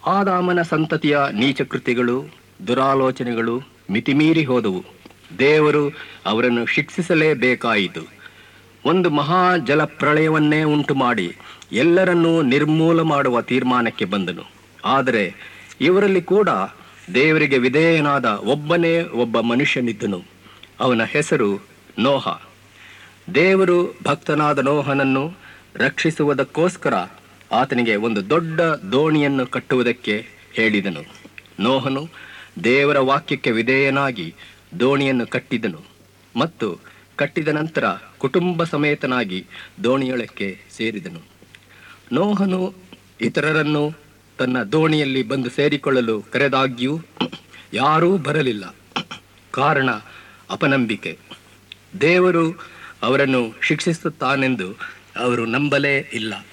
ಆದಾಮನ ಸಂತತಿಯ ನೀಚಕೃತ್ಯಗಳು ದುರಾಲೋಚನೆಗಳು ಮಿತಿಮೀರಿ ಹೋದವು ದೇವರು ಅವರನ್ನು ಶಿಕ್ಷಿಸಲೇಬೇಕಾಯಿತು ಒಂದು ಮಹಾ ಜಲಪ್ರಳಯವನ್ನೇ ಉಂಟು ಮಾಡಿ ಎಲ್ಲರನ್ನೂ ನಿರ್ಮೂಲ ಮಾಡುವ ತೀರ್ಮಾನಕ್ಕೆ ಬಂದನು ಆದರೆ ಇವರಲ್ಲಿ ಕೂಡ ದೇವರಿಗೆ ವಿಧೇಯನಾದ ಒಬ್ಬನೇ ಒಬ್ಬ ಮನುಷ್ಯನಿದ್ದನು ಅವನ ಹೆಸರು ನೋಹ ದೇವರು ಭಕ್ತನಾದ ನೋಹನನ್ನು ರಕ್ಷಿಸುವುದಕ್ಕೋಸ್ಕರ ಆತನಿಗೆ ಒಂದು ದೊಡ್ಡ ದೋಣಿಯನ್ನು ಕಟ್ಟುವುದಕ್ಕೆ ಹೇಳಿದನು ನೋಹನು ದೇವರ ವಾಕ್ಯಕ್ಕೆ ವಿಧೇಯನಾಗಿ ದೋಣಿಯನ್ನು ಕಟ್ಟಿದನು ಮತ್ತು ಕಟ್ಟಿದ ನಂತರ ಕುಟುಂಬ ಸಮೇತನಾಗಿ ದೋಣಿಯೊಳಕ್ಕೆ ಸೇರಿದನು ನೋಹನು ಇತರರನ್ನು ತನ್ನ ದೋಣಿಯಲ್ಲಿ ಬಂದು ಸೇರಿಕೊಳ್ಳಲು ಕರೆದಾಗ್ಯೂ ಯಾರೂ ಬರಲಿಲ್ಲ ಕಾರಣ ಅಪನಂಬಿಕೆ ದೇವರು ಅವರನ್ನು ಶಿಕ್ಷಿಸುತ್ತಾನೆಂದು ಅವರು ನಂಬಲೇ ಇಲ್ಲ